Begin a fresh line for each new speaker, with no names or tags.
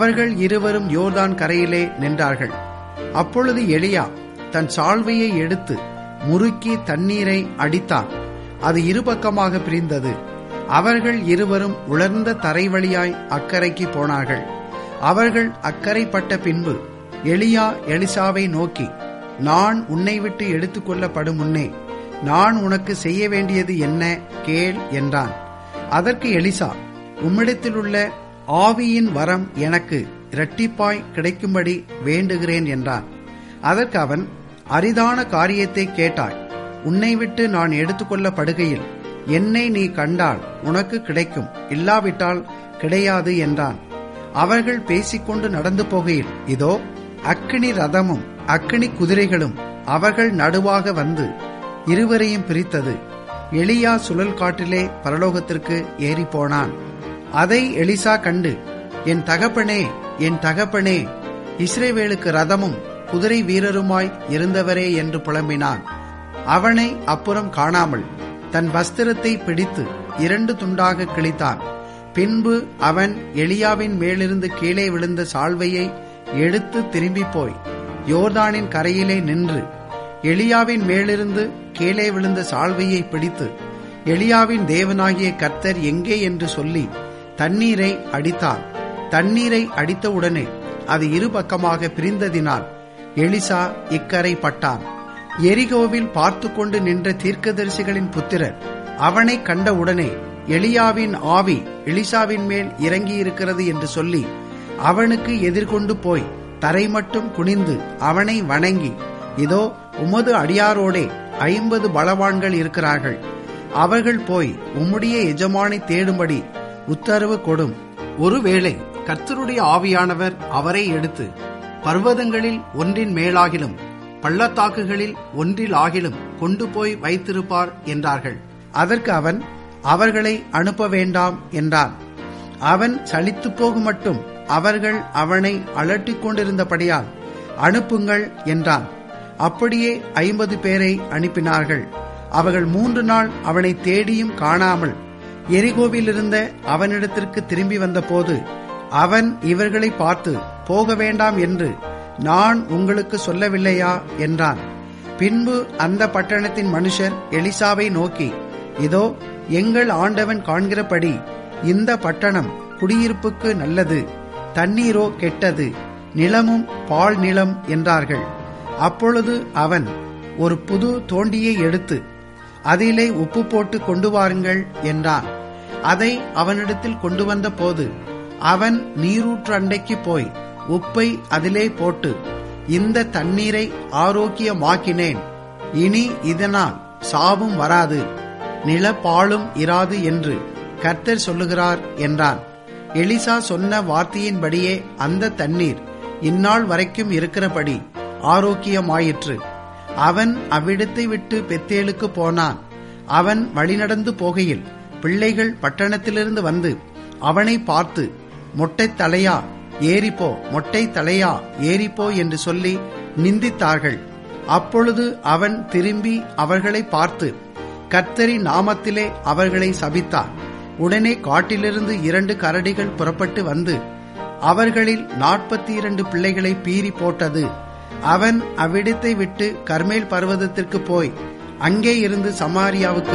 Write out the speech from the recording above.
அவர்கள் இருவரும் யோர்தான் கரையிலே நின்றார்கள் அப்பொழுது எலியா தன் சால்வையை எடுத்து முறுக்கி தண்ணீரை அடித்தான் அது இருபக்கமாக பிரிந்தது அவர்கள் இருவரும் உலர்ந்த தரை வழியாய் அக்கறைக்கு போனார்கள் அவர்கள் அக்கறைப்பட்ட பின்பு எலியா எலிசாவை நோக்கி நான் உன்னை விட்டு எடுத்துக்கொள்ளப்படும் முன்னே நான் உனக்கு செய்ய வேண்டியது என்ன கேள் என்றான் அதற்கு எலிசா உம்மிடத்திலுள்ள ஆவியின் வரம் எனக்கு இரட்டிப்பாய் கிடைக்கும்படி வேண்டுகிறேன் என்றான் அதற்கு அவன் அரிதான காரியத்தை கேட்டாய் உன்னை விட்டு நான் எடுத்துக்கொள்ளப்படுகையில் என்னை நீ கண்டால் உனக்கு கிடைக்கும் இல்லாவிட்டால் கிடையாது என்றான் அவர்கள் பேசிக்கொண்டு நடந்து போகையில் இதோ அக்கினி ரதமும் அக்கினி குதிரைகளும் அவர்கள் நடுவாக வந்து இருவரையும் பிரித்தது எலியா சுழல் காட்டிலே பரலோகத்திற்கு ஏறி போனான் அதை எலிசா கண்டு என் தகப்பனே என் தகப்பனே இஸ்ரேவேலுக்கு ரதமும் குதிரை வீரருமாய் இருந்தவரே என்று புலம்பினான் அவனை அப்புறம் காணாமல் தன் வஸ்திரத்தை பிடித்து இரண்டு துண்டாக கிழித்தான் பின்பு அவன் எலியாவின் மேலிருந்து கீழே விழுந்த சால்வையை எடுத்து திரும்பி போய் யோர்தானின் கரையிலே நின்று எலியாவின் மேலிருந்து கீழே விழுந்த சால்வையை பிடித்து எலியாவின் தேவனாகிய கர்த்தர் எங்கே என்று சொல்லி தண்ணீரை அடித்தான் தண்ணீரை அடித்தவுடனே அது இரு பக்கமாக பிரிந்ததினால் எலிசா இக்கரை பட்டான் எரிகோவில் பார்த்து கொண்டு நின்ற தீர்க்கதரிசிகளின் புத்திரர் அவனை கண்டவுடனே எலியாவின் ஆவி எலிசாவின் மேல் இறங்கி இருக்கிறது என்று சொல்லி அவனுக்கு எதிர்கொண்டு போய் தரை மட்டும் குனிந்து அவனை வணங்கி இதோ உமது அடியாரோடே ஐம்பது பலவான்கள் இருக்கிறார்கள் அவர்கள் போய் உம்முடைய எஜமானை தேடும்படி உத்தரவு கொடும் ஒருவேளை கர்த்தருடைய ஆவியானவர் அவரை எடுத்து பர்வதங்களில் ஒன்றின் மேலாகிலும் பள்ளத்தாக்குகளில் ஒன்றில் ஆகிலும் கொண்டு போய் வைத்திருப்பார் என்றார்கள் அதற்கு அவன் அவர்களை அனுப்ப வேண்டாம் என்றான் அவன் சலித்து போகும் மட்டும் அவர்கள் அவனை அலட்டிக் கொண்டிருந்தபடியால் அனுப்புங்கள் என்றான் அப்படியே ஐம்பது பேரை அனுப்பினார்கள் அவர்கள் மூன்று நாள் அவனை தேடியும் காணாமல் எரிகோவில் இருந்த அவனிடத்திற்கு திரும்பி வந்தபோது அவன் இவர்களை பார்த்து போக வேண்டாம் என்று நான் உங்களுக்கு சொல்லவில்லையா என்றான் பின்பு அந்த பட்டணத்தின் மனுஷர் எலிசாவை நோக்கி இதோ எங்கள் ஆண்டவன் காண்கிறபடி இந்த பட்டணம் குடியிருப்புக்கு நல்லது தண்ணீரோ கெட்டது நிலமும் பால் நிலம் என்றார்கள் அப்பொழுது அவன் ஒரு புது தோண்டியை எடுத்து அதிலே உப்பு போட்டு கொண்டு வாருங்கள் என்றான் அதை அவனிடத்தில் கொண்டு வந்த போது அவன் நீரூற்று அண்டைக்கு போய் உப்பை அதிலே போட்டு இந்த தண்ணீரை ஆரோக்கியமாக்கினேன் இனி இதனால் சாவும் வராது நிலப்பாலும் இராது என்று கர்த்தர் சொல்லுகிறார் என்றான் எலிசா சொன்ன வார்த்தையின்படியே அந்த தண்ணீர் இந்நாள் வரைக்கும் இருக்கிறபடி ஆரோக்கியமாயிற்று அவன் அவ்விடத்தை விட்டு பெத்தேலுக்கு போனான் அவன் வழிநடந்து போகையில் பிள்ளைகள் பட்டணத்திலிருந்து வந்து அவனை பார்த்து மொட்டை தலையா ஏறிப்போ மொட்டை தலையா ஏறிப்போ என்று சொல்லி நிந்தித்தார்கள் அப்பொழுது அவன் திரும்பி அவர்களை பார்த்து கர்த்தரி நாமத்திலே அவர்களை சபித்தார் உடனே காட்டிலிருந்து இரண்டு கரடிகள் புறப்பட்டு வந்து அவர்களில் நாற்பத்தி இரண்டு பிள்ளைகளை பீறி போட்டது அவன் அவ்விடத்தை விட்டு கர்மேல் பர்வதத்திற்கு போய் அங்கே இருந்து சமாரியாவுக்கு